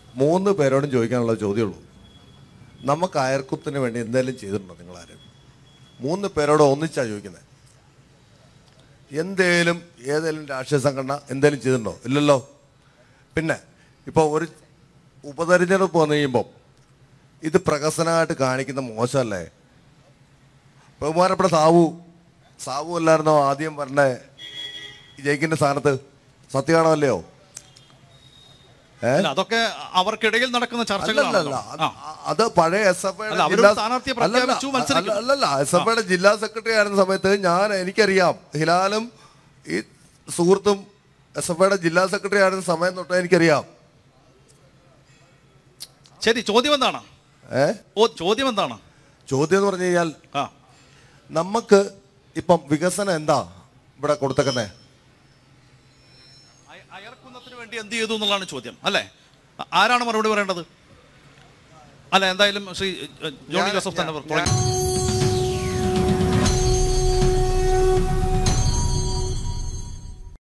മൂന്ന് പേരോടും ചോദിക്കാനുള്ള ചോദ്യമുള്ളൂ നമുക്ക് അയർക്കുത്തിന് വേണ്ടി എന്തെങ്കിലും ചെയ്തിട്ടുണ്ടോ നിങ്ങളാരും മൂന്ന് പേരോട് ഒന്നിച്ചാ ചോദിക്കുന്നത് എന്തേലും ഏതെങ്കിലും രാഷ്ട്രീയ സംഘടന എന്തേലും ചെയ്തിട്ടുണ്ടോ ഇല്ലല്ലോ പിന്നെ ഇപ്പോൾ ഒരു ഉപതെരഞ്ഞെടുപ്പ് വന്നു കഴിയുമ്പോൾ ഇത് പ്രഹസനമായിട്ട് കാണിക്കുന്ന മോശമല്ലേ ബഹുമാനപ്പെട്ട സാവു സാവു അല്ലായിരുന്നോ ആദ്യം പറഞ്ഞ ജയിക്കിന്റെ സ്ഥാനത്ത് സത്യമാണോ അല്ലയോ അല്ല, അതൊക്കെ അവർക്കിടയിൽ നടക്കുന്ന അല്ലല്ല ചർച്ചകളാണല്ലോ അത് ആ. അത് പഴയ എസ് എഫ് അല്ല, അവരൊരു സ്ഥാനാർത്ഥിയെ പ്രഖ്യാപിച്ചു, മത്സരിക്കും. അല്ലല്ല എസ് എഫ് ഐയുടെ ജില്ലാ സെക്രട്ടറി ആയിരുന്ന സമയത്ത് ഞാൻ എനിക്കറിയാം ഹിലാലും ഈ സുഹൃത്തും എസ് എഫ് ഐയുടെ ജില്ലാ സെക്രട്ടറി ആയിരുന്ന സമയം തൊട്ട് എനിക്കറിയാം ശരി ചോദ്യം എന്താണ് ഏ ഓ ചോദ്യം എന്താണ് ചോദ്യം എന്ന് പറഞ്ഞു കഴിഞ്ഞാൽ ആ നമുക്ക് ഇപ്പം വികസനം എന്താ ഇവിടെ കൊടുത്തേക്കുന്നേ അയ- അയർക്കുന്നതിന് വേണ്ടി എന്ത് ചെയ്തു എന്നുള്ളതാണ് ചോദ്യം അല്ലേ ആ- ആരാണ് മറുപടി പറയേണ്ടത് അല്ല എന്തായാലും ശ്രീ ഏ, ജോണി ഞാൻ- ജോസഫ് തന്നെ ഞാൻ- തുടങ്ങി